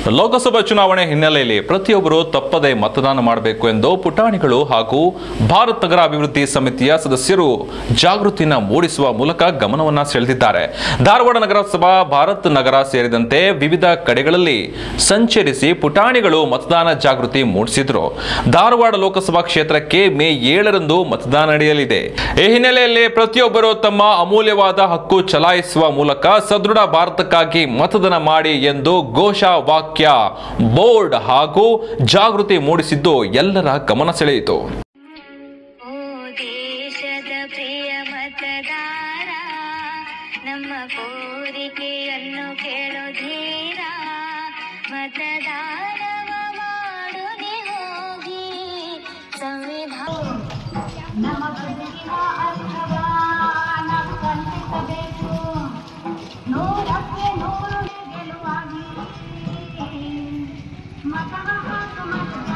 ಲೋಕಸಭಾ ಚುನಾವಣೆ ಹಿನ್ನೆಲೆಯಲ್ಲಿ ಪ್ರತಿಯೊಬ್ಬರು ತಪ್ಪದೆ ಮತದಾನ ಮಾಡಬೇಕು ಎಂದು ಪುಟಾಣಿಗಳು ಹಾಗೂ ಭಾರತ್ ನಗರ ಅಭಿವೃದ್ಧಿ ಸಮಿತಿಯ ಸದಸ್ಯರು ಜಾಗೃತಿನ ಮೂಡಿಸುವ ಮೂಲಕ ಗಮನವನ್ನ ಸೆಳೆದಿದ್ದಾರೆ ಧಾರವಾಡ ನಗರಸಭಾ ಭಾರತ್ ನಗರ ಸೇರಿದಂತೆ ವಿವಿಧ ಕಡೆಗಳಲ್ಲಿ ಸಂಚರಿಸಿ ಪುಟಾಣಿಗಳು ಮತದಾನ ಜಾಗೃತಿ ಮೂಡಿಸಿದ್ರು ಧಾರವಾಡ ಲೋಕಸಭಾ ಕ್ಷೇತ್ರಕ್ಕೆ ಮೇ ಏಳರಂದು ಮತದಾನ ನಡೆಯಲಿದೆ ಈ ಹಿನ್ನೆಲೆಯಲ್ಲಿ ಪ್ರತಿಯೊಬ್ಬರು ತಮ್ಮ ಅಮೂಲ್ಯವಾದ ಹಕ್ಕು ಚಲಾಯಿಸುವ ಮೂಲಕ ಸದೃಢ ಭಾರತಕ್ಕಾಗಿ ಮತದಾನ ಮಾಡಿ ಎಂದು ಘೋಷ ವಾಕ್ಯ ಬೋರ್ಡ್ ಹಾಗೂ ಜಾಗೃತಿ ಮೂಡಿಸಿದ್ದು ಎಲ್ಲರ ಗಮನ ಸೆಳೆಯಿತು ಓ ದೇಶದ ಪ್ರಿಯ ಮತದಾರ ನಮ್ಮ ಕೋರಿಕೆಯನ್ನು ಕೇಳೋ ಧೀರ ಮತದಾನವ ಮಾಡುನಿ ಹೋಗಿ ಸಂವಿಧಾನ ನಮ್ಮ ಬದುಕಿನ ಅರ್ಥವ ನಾವು ಕಲ್ಪಿಸಬೇಕು ನೂರಕ್ಕೆ ನೂರು ಗೆಲುವಾಗಿ ಮತವ ಹಾಕು ಮತದಾನ